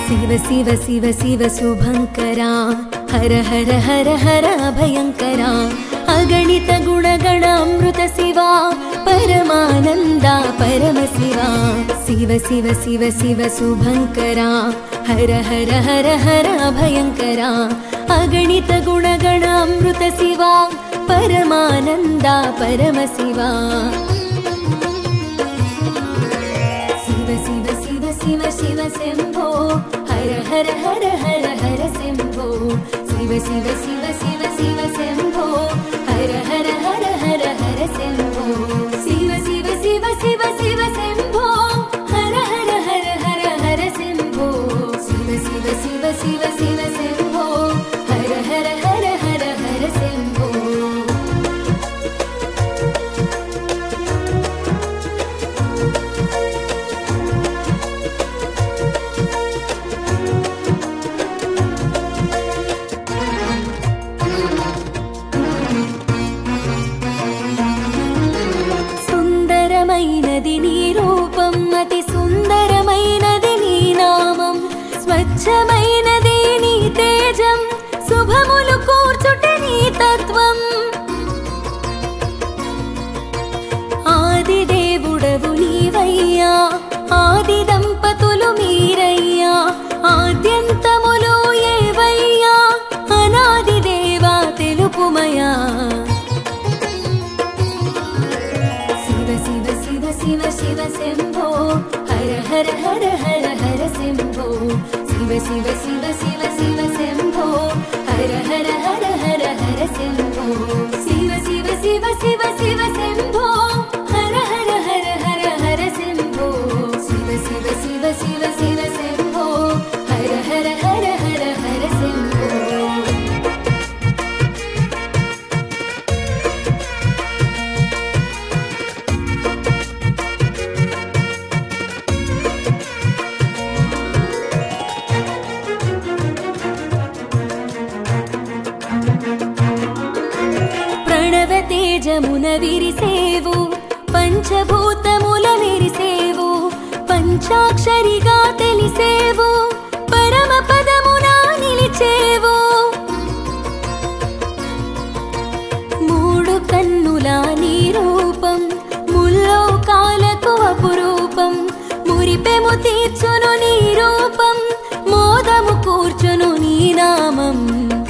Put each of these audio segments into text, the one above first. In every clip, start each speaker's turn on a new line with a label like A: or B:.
A: శివ శివ శివ శివ శుభంకరా హర హర హర హర భయంకరా అగణిత గుణగణ అమృత శివ పరమానంద పరమ శివ శివ శివ శివ శివ శుభంకరా హర హర హర హర భయంకరా అగణిత గుణగణ అమృత శివ పరమానంద పరమ శివ శివ శివ శివ శివ శివ శంభో హర హర హర హర హర శంభో శివ శివ శివ శివ శివ శంభో హర హర హర హర హర శంభో శివ శివ శివ శివ శివ శంభో హర హర హర హర హర శంభో శివ శివ శివ శివ శివ శంభో హర హర హర హర హర శంభో సుందరమైనది నీ రూపం అతి సుందరమైనది నీ నామం స్వచ్ఛమైనది నీ తేజం శుభములు కూర్చుట నీ తత్వం ఆది దేవుడవు నీవయ్యా ఆది దంపతులు మీరయ్యా ఆద్యంతములు ఏవయ్యా అనాది దేవా తెలుపుమయా శివ శివ శివ శివ శివ శంభో హర హర హర హర హర శంభో శివ శివ శివ శివ శివ శంభో హర హర హర హర హర శంభో శివ శివ శివ శివ శివ శంభో హర హర హర హర హర శంభో శివ శివ శివ శివ శివ శంభో హర హర హర హర హర శంభో ప్రణవ తేజమున విరిసేవు పంచభూతముల మెరిసేవు పంచాక్షరిగా తెలిసేవు పరమ పదమున నిలిచేవు మూడు కన్నుల నీ రూపం ముల్లోకాలకు అపురూపం మురిపెము తీర్చును నీ రూపం మోదము కూర్చును నీ నామం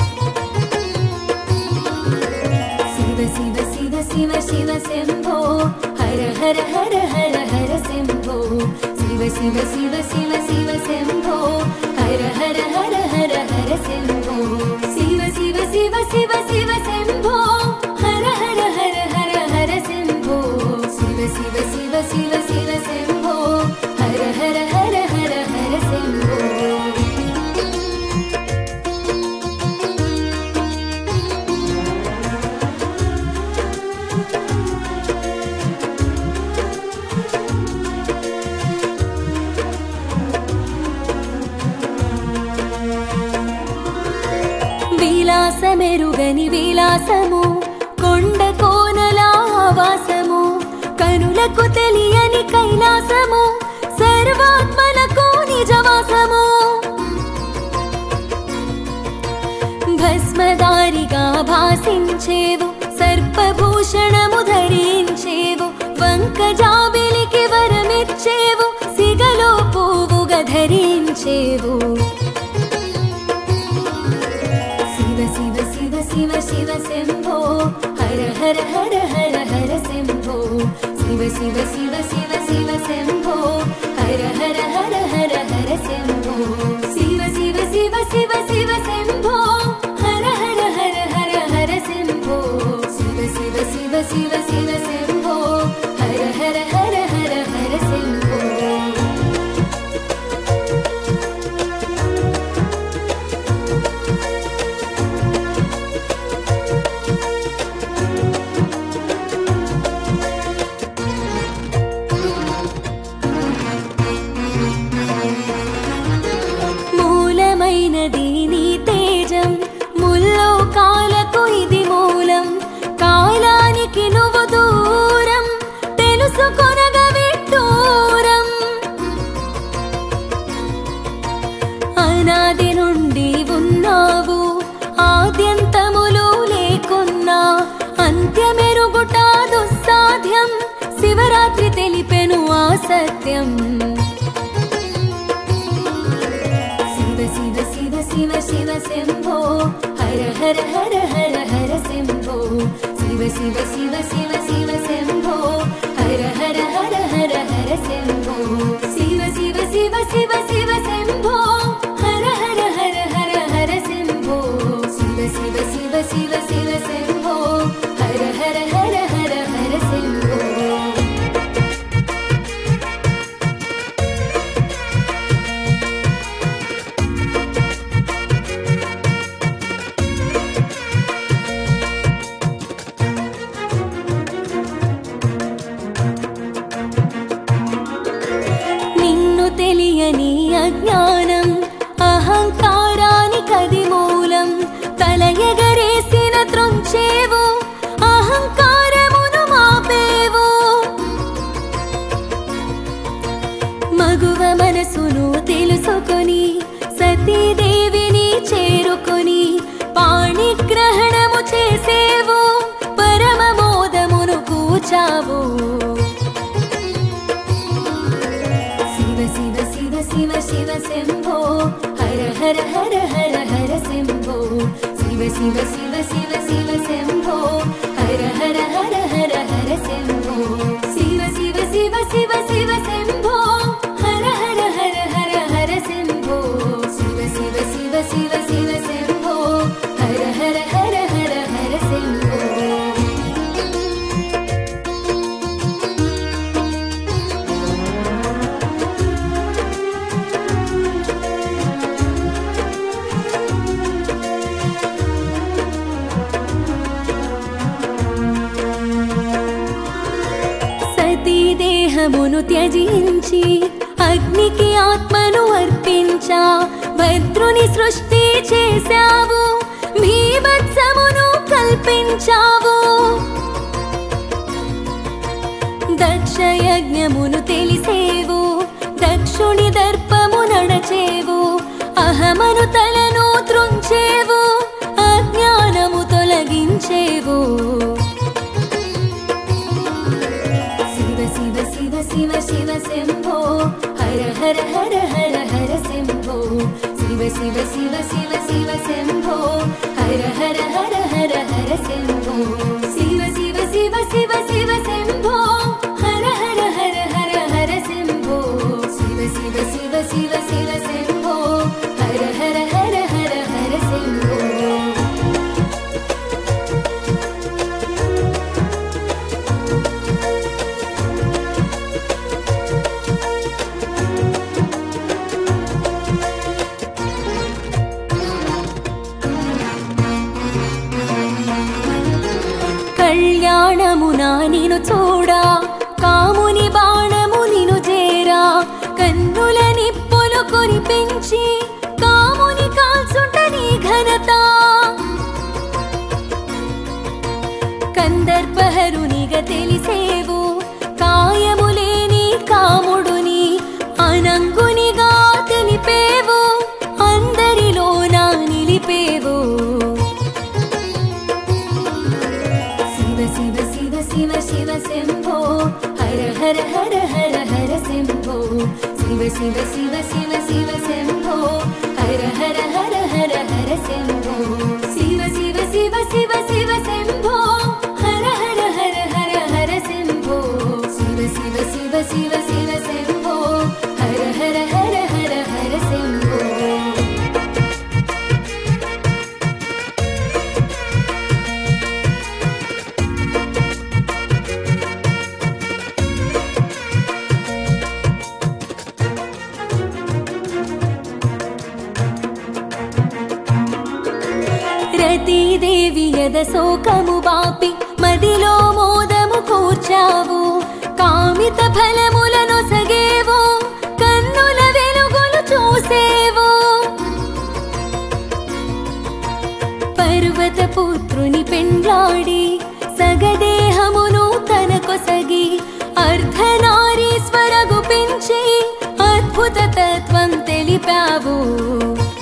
A: శివ శివ శివ శివ శివ శంభో హర హర హర హర హర శంభో శివ శివ శివ శివ శివ శంభో హర హర హర హర హర శంభో శివ శివ శివ శివ శివ శంభో హర హర హర హర హర శంభో శివ శివ శివ శివ శివ శంభో హర హర హర హర హర శంభో విలాసమెరుగని విలాసము కొండ కోనల ఆవాసము కనులకు తెలియని కైలాసము సర్వాత్మలకు నిజవాసము భస్మదారిగా భాసించేవు సర్పభూషణము ధరించేవు వంక జాబిలికి వరమిచ్చేవు సిగలో పువ్వుగా ధరించేవు శివ శివ శివ శివ శివ శంభో హర హర హర హర హర శంభో శివ శివ శివ శివ శివ శంభో హర హర హర హర హర శంభో శివ శివ శివ శివ శివ శంభో హర హర హర హర హర శంభో శివ శివ శివ శివ శివ శంభో హర హర హర హర హర శంభో మూలమైనది అనాది నుండి ఉన్నావు ఆద్యంతములు లేకున్నా అంత్యమెరుగుట దుస్సాధ్యం శివరాత్రి తెలిపెను ఆ సత్యం శివ శివ శివ శివ శివ శంభో హర హర హర హర హర శంభో శివ శివ శివ శివ శివ శంభో హర హర హర హర హర శంభో శివ శివ శివ శివ శివ శంభో హర హర హర హర హర శంభో శివ శివ శివ శివ శివ శంభో హర హర హర హర హర శంభో నిన్ను తెలియని అజ్ఞానం అహంకారానికది మూలం తల ఎగరేసిన త్రొంచేవు అహంకారమును మాపేవు మగువ మనసును తెలుసుకొని సతీదేవిని చేరుకొని పాణిగ్రహణము చేసేవు పరమ మోదమును కూచావు శివ శివ శివ శివ శివ శంభో హర హర హర హర హర శంభో శివ శివ శివ శివ శివ శంభో హర హర హర హర హర శంభో శివ శివ శివ శివ శివ శంభో హర హర హర హర హర శంభో శివ శివ శివ శివ శివ శంభో హర హర హర హర హర శంభో సతీ దేహమును త్యజించి అగ్నికి ఆత్మను అర్పించా భద్రుని సృష్టి చేశావు భీభత్సమును కల్పించావు దక్షయజ్ఞమును తెలిసేవు దక్షుని దర్పము నడచేవు అహమను తలను త్రుంచేవు అజ్ఞానము తొలగించేవు శివ శివ శివ శివ శివ శంభో హర హర హర హర హర శంభో శివ శివ శివ శివ శివ శంభో హర హర హర హర హర శంభో శివ శివ శివ శివ శివ శంభో హర హర హర హర హర శంభో శివ శివ శివ శివ శివ శంభో హర హర హర హర హర శంభో కళ్యాణమునా నిను చూడా కాముని బాణము నిను చేరా కన్నుల నిప్పులు కురిపించి కాముని కాల్చుంట నీ ఘనత కందర్పహరునిగా తెలిసేవు కాయములేని కాముడుని అనంగునిగా తెలిపేవు అందరిలోన నిలిపేవు శివ శివ శివ శివ శివ శంభో హర హర హర హర హర శంభో శివ శివ శివ శివ శివ శంభో హర హర హర హర హర శంభో శివ శివ శివ శివ శివ శంభో హర హర హర హర హర శంభో శివ శివ శివ శివ శివ శంభో హర హర హర హర హర శంభో రతీదేవి యద శోకము బాపి మదిలో మోదము కూర్చావు కామిత ఫలములను సగేవు కన్నుల వెలుగులు చూసేవు పర్వత పుత్రుని పెండ్లాడి సగదేహమును తనకొసగి అర్ధనారీశ్వరగు పెంచి అద్భుత తత్వం తెలిపావు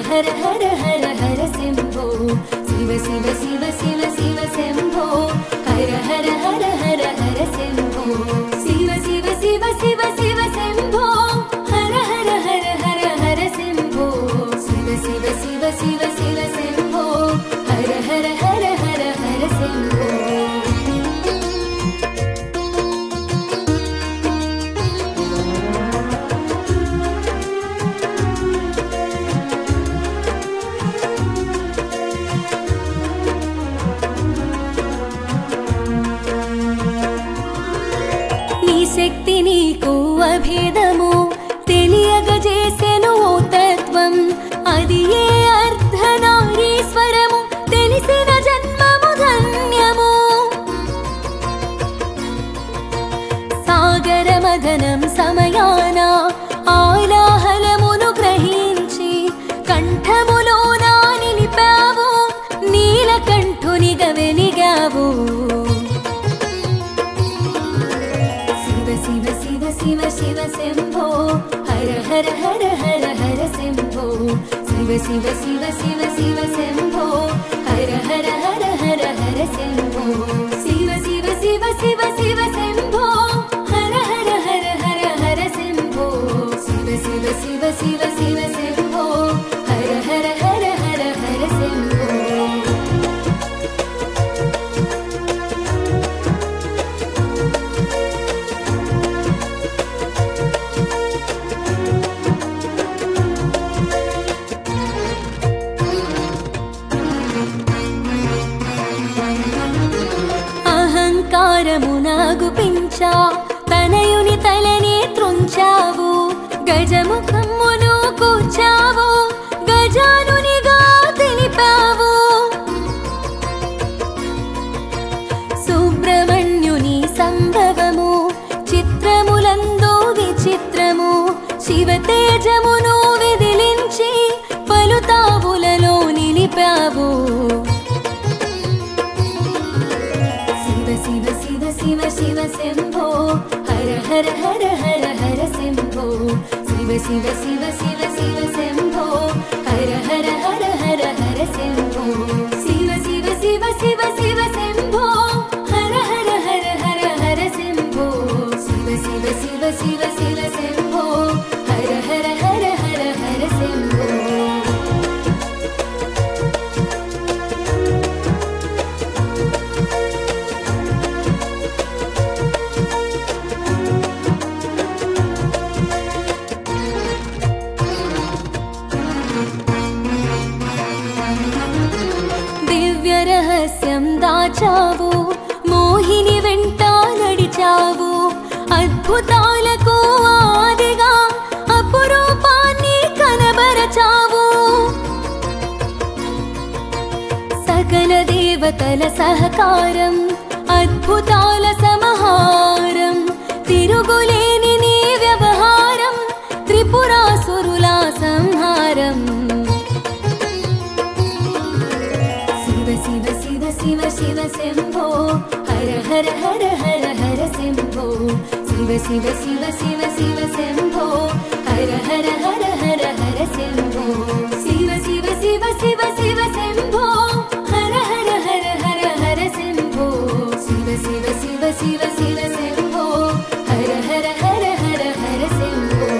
A: హర హర హర హర శంభో శివ శివ శివ శివ శివ శంభో హర హర హర హర హర శంభో శివ శివ శివ శివ శివ శంభో హర హర హర హర హర శంభో శివ శివ శివ శివ శివ శంభో హర హర హర హర హర శంభో నీ శక్తి నీకు అభేదము తెలియగజేసెను ఓ తత్వం అది ఏ అర్ధనారీశ్వరము తెలిసిన జన్మము ధన్యము సాగర మదనం సమయాన ఆలాహలమును గ్రహించి కంఠములోన నిలిపావు నీలకంఠునిగా వెలిగావు శివ శివ శివ శివ శివ శంభో హర హర హర హర హర శంభో శివ శివ శివ శివ శివ శంభో హర హర హర హర హర శంభో శివ శివ శివ శివ శివ శంభో హర హర హర హర హర శంభో శివ శివ శివ శివ శివ శంభో హర హర హర హర హర శంభో అహంకారమునాగు పించా తనయుని తలని త్రుంచావు గజముఖమును కూర్చావు గజానునిగా తెలిపావు సుబ్రహ్మణ్యుని సంభవము చిత్రములందు విచిత్రము శివ తేజమును విదిలించి పలుతావులలో నిలిపావు శివ శివ శివ శివ శివ శంభో హర హర హర హర హర శంభో శివ శివ శివ శివ శివ శంభో హర హర హర హర హర శంభో శివ శివ శివ శివ శివ శంభో హర హర హర హర హర శంభో శివ శివ శివ శివ శివ శంభో హర హర హర హర హర శంభో దివ్య రహస్యం దాచావు మోహిని వెంట నడిచావు అద్భుతాలకు ఆదిగా అపురూపాన్ని కనబరచావు సకల దేవతల సహకారం అద్భుతాల సమహారం తిరుగులేని నీ వ్యవహారం త్రిపురాసురుల సంహారం శివ శివ శివ శివ శివ శంభో హర హర హర హర హర శంభో శివ శివ శివ శివ శివ శంభో హర హర హర హర హర శంభో శివ శివ శివ శివ శివ శంభో హర హర హర హర హర శంభో శివ శివ శివ శివ శివ శంభో హర హర హర హర హర శంభో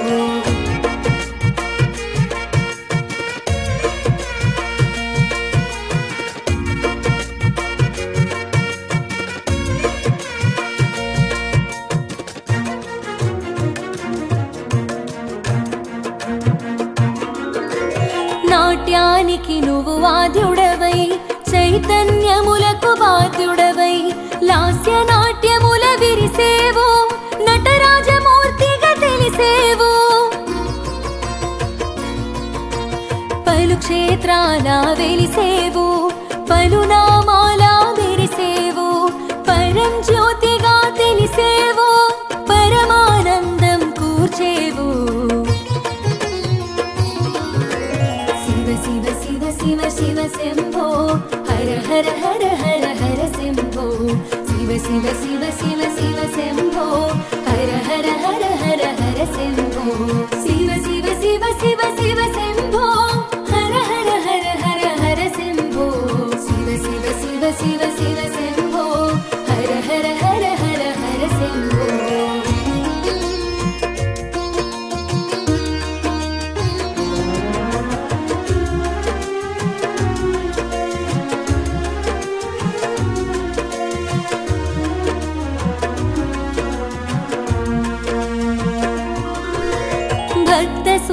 A: నాట్యానికి నువ్వు వాద్యుడవై చైతన్యములకు బాధ్యుడవై లాస్య నాట్యముల విరిసేవు నటరాజమూర్తిగా తెలిసేవు పలు క్షేత్రాల వెలిసేవు పలు నామాల మెరిసేవు పరం జ్యోతిగా తెలిసేవు పరమానందం కూర్చేవు శివ శివ శివ శివ శివ శంభో హర హర హర హర హర శంభో శివ శివ శివ శివ శివ శంభో హర హర హర హర హర శంభో శివ శివ శివ శివ శివ శంభో హర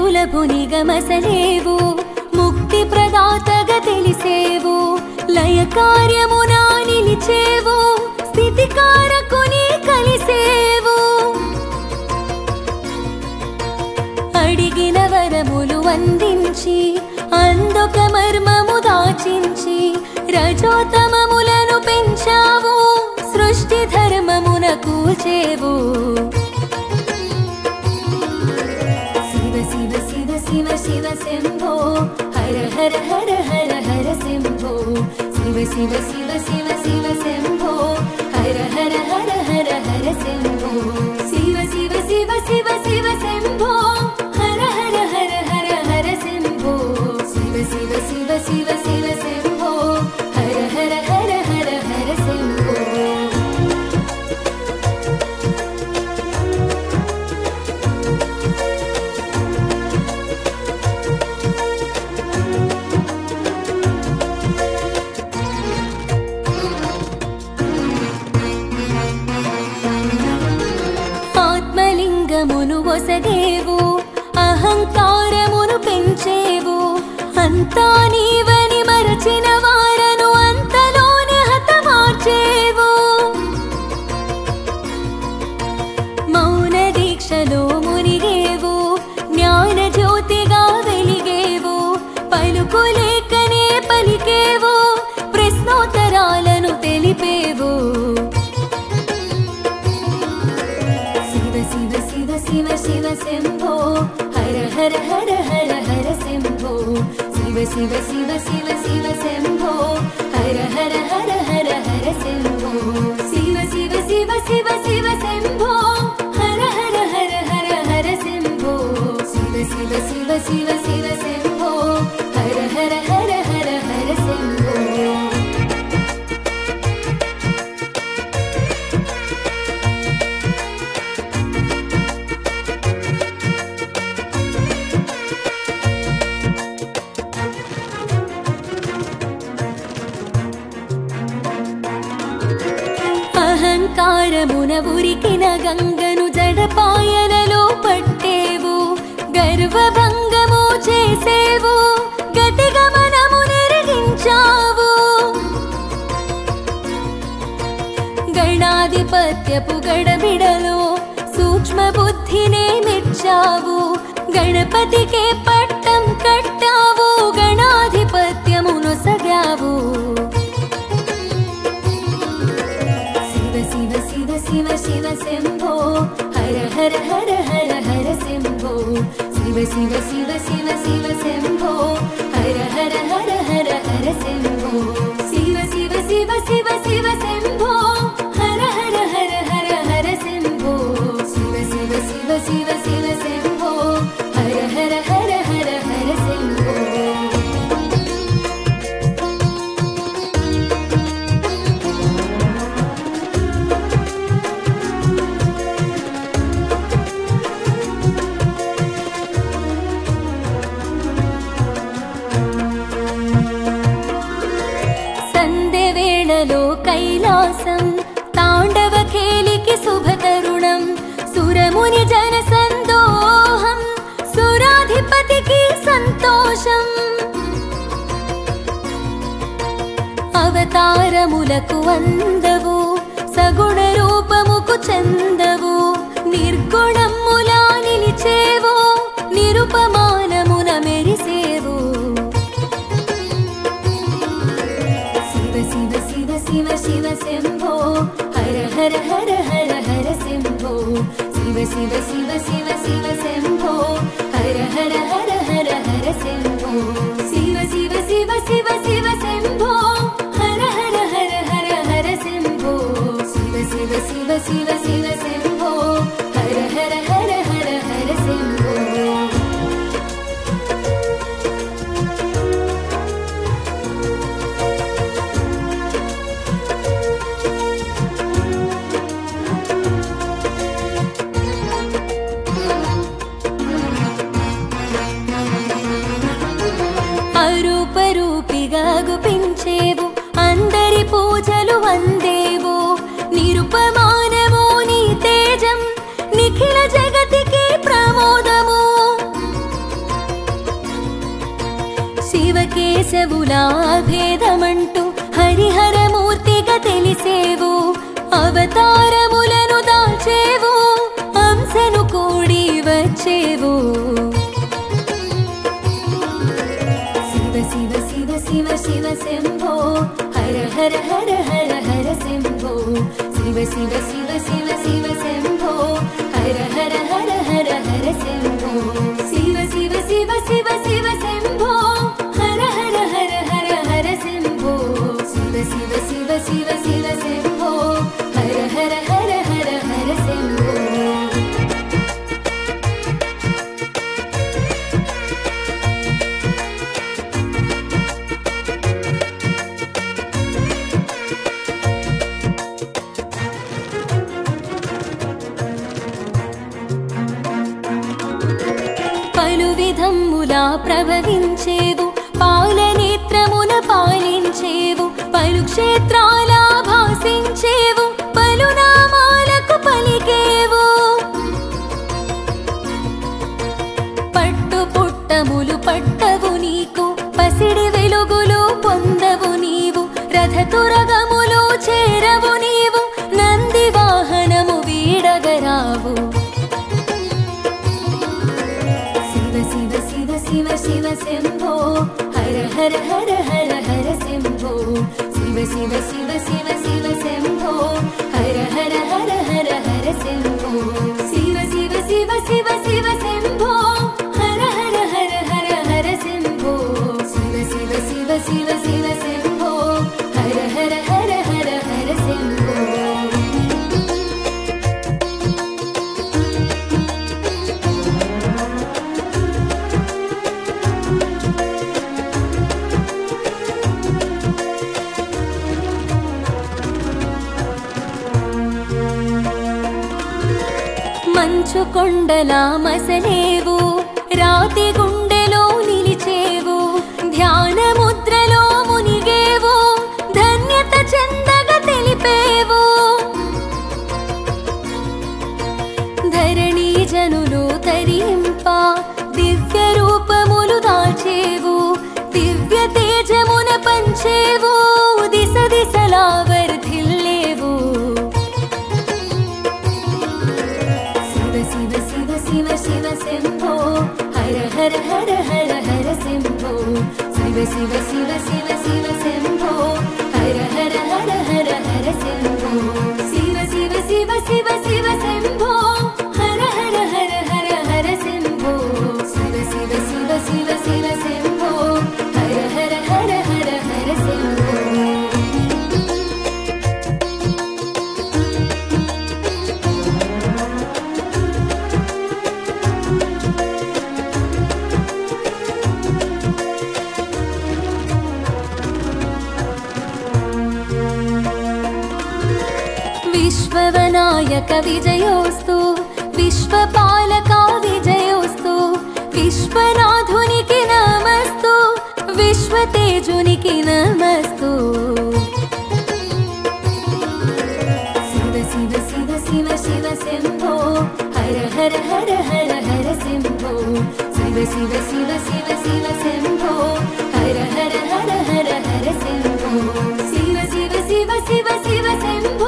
A: సులభునిగా మసలేవు ముక్తి ప్రదాతగా తెలిసేవు లయ కార్యమునా నిలిచేవు స్థితి కారకుని కలిసేవు అడిగిన వరములు అందించి అందొక మర్మము దాచించి రజోతమములను పెంచావు సృష్టి ధర్మమున కూల్చేవు శివ శివ శివ శివ శివ శంభో హర హర హర హర హర శంభో శివ శివ శివ శివ శివ శంభో హర హర హర హర హర శంభో శివ శివ శివ శివ శివ శంభో హర హర హర హర హర శంభో శివ శివ శివ శివ శివ శంభో హర హర హర హర హర శంభో ఆత్మలింగమును ఒసగేవు అహంకారమును పెంచేవు అంతా నీవని మరచిన వారను అంతలోనే హతమార్చేవు మౌన దీక్షలో మునిగేవు జ్ఞాన జ్యోతిగా వెలిగేవు పలుకులేకనే పలికేవు ప్రశ్నోత్తరాలను తెలిపేవు శివ శివ శివ శివ శివ శంభో హర హర హర హర హర శంభో శివ శివ శివ శివ శివ శంభో హర హర హర హర హర శంభో శివ శివ శివ శివ శివ శంభో హర హర హర హర హర శంభో శివ శివ శివ శివ శివ శంభో హర హర హర హర హర శంభో అహంకారమున ఉరికిన గంగను జడపాయలలో పట్టేవు గర్వభంగము చేసేవు గతిగమనము నెరిగించావు గణాధిపత్యపు గడబిడలో సూక్ష్మ బుద్ధినే మెచ్చావు గణపతికే పట్టం కట్టావు గణాధిపత్యమును సగావు శివ శివ శివ శివ శివ శంభో హర హర హర హర హర శంభో శివ శివ శివ శివ శివ శంభో హర హర హర హర హర శంభో శివ శివ శివ శివ శివ శంభో హర హర హర హర హర శంభో శివ శివ శివ శివ శివ శంభో హర హర హర హర హర శంభో సంధ్య వేళలో కైలాసం తాండవ ఖేలికి శుభతరుణం సురముని జన సందోహం సురాధిపతికి సంతోషం అవతారములకు అందవు సగుణ రూపముకు చందవు నిర్గుణములా నిలిచేవు నిరుపమానమున మెరిసేవు శివ శివ శివ శివ శివ శంభో హర హర హర హర హర శంభో శివ శివ శివ శివ శివ శంభో హర హర హర హర హర శంభో శివ శివ శివ శివ శివ శంభో హర హర హర హర హర శంభో శివ శివ శివ శివ శివ శంభో హర హర హర హర హర శంభో అరూపరూపిగా గుపించేవు అందరి పూజలు అందేవు నిరుపమానము నీ విష్ణుశివులా భేదమంటూ హరిహరమూర్తిగా తెలిసేవు అవతారములను దాచేవు అంశను కూడి వచ్చేవు శివ శివ శివ శివ శివ శంభో హర హర హర హర హర శంభో శివ శివ శివ శివ శివ శంభో హర హర హర హర హర శంభో శివ శివ శివ శివ శివ శంభో హర హర హర హర హర శంభో శివ శివ శివ శివ శివ శంభో హర హర హర హర హర శంభో పలు విధములా ప్రభవించేవు పాలనేత్రమున పాలించేవు పలు క్షేత్రాల భాసించేవు పలు నామాలకు పలికేవు పట్టు పుట్టములు పట్టవు నీకు పసిడి వెలుగులు పొందవు నీవు రథ తురగములు చేరవు నీవు నంది వాహనము వీడగరావు శివ శివ శివ శివ శివ శంభో హర హర హర హర హర శంభో శివ శివ శివ శివ శివ శంభో హర హర హర హర హర శంభో శివ శివ శివ శివ శివ శంభో హర హర హర హర హర శంభో శివ శివ శివ శివ శివ శంభో హర హర హర హర హర శంభో మంచు కొండలా మసలేవు రాతి గుండెలో నిలిచేవు ధ్యాన ముద్రలో మునిగేవు ధన్యత చెందగ తెలిపేవు ధరణి జనులు తరింప దివ్య రూపములు దాచేవు దివ్య తేజమున పంచేవు దిశ దిశలా వర్ధిల్లేవు శివ శివ శివ శివ శివ శంభో హర హర హర హర హర శంభో శివ శివ శివ శివ శివ శంభో హర హర హర హర హర శంభో శివ శివ శివ శివ శివ శంభో హర హర హర హర హర శంభో శివ శివ శివ శివ శివ శంభో హర హర హర హర హర శంభో విశ్వవనాయక విజయోస్తు విశ్వపాలక విజయోస్తు విశ్వనాథునికి నమస్తు విశ్వతేజునికి నమస్తు శివ శివ శివ శివ శివ శంభో హర హర హర హర హర శంభో శివ శివ శివ శివ శివ శంభో హర హర హర హర హర శంభో శివ శివ శివ శివ శివ శంభో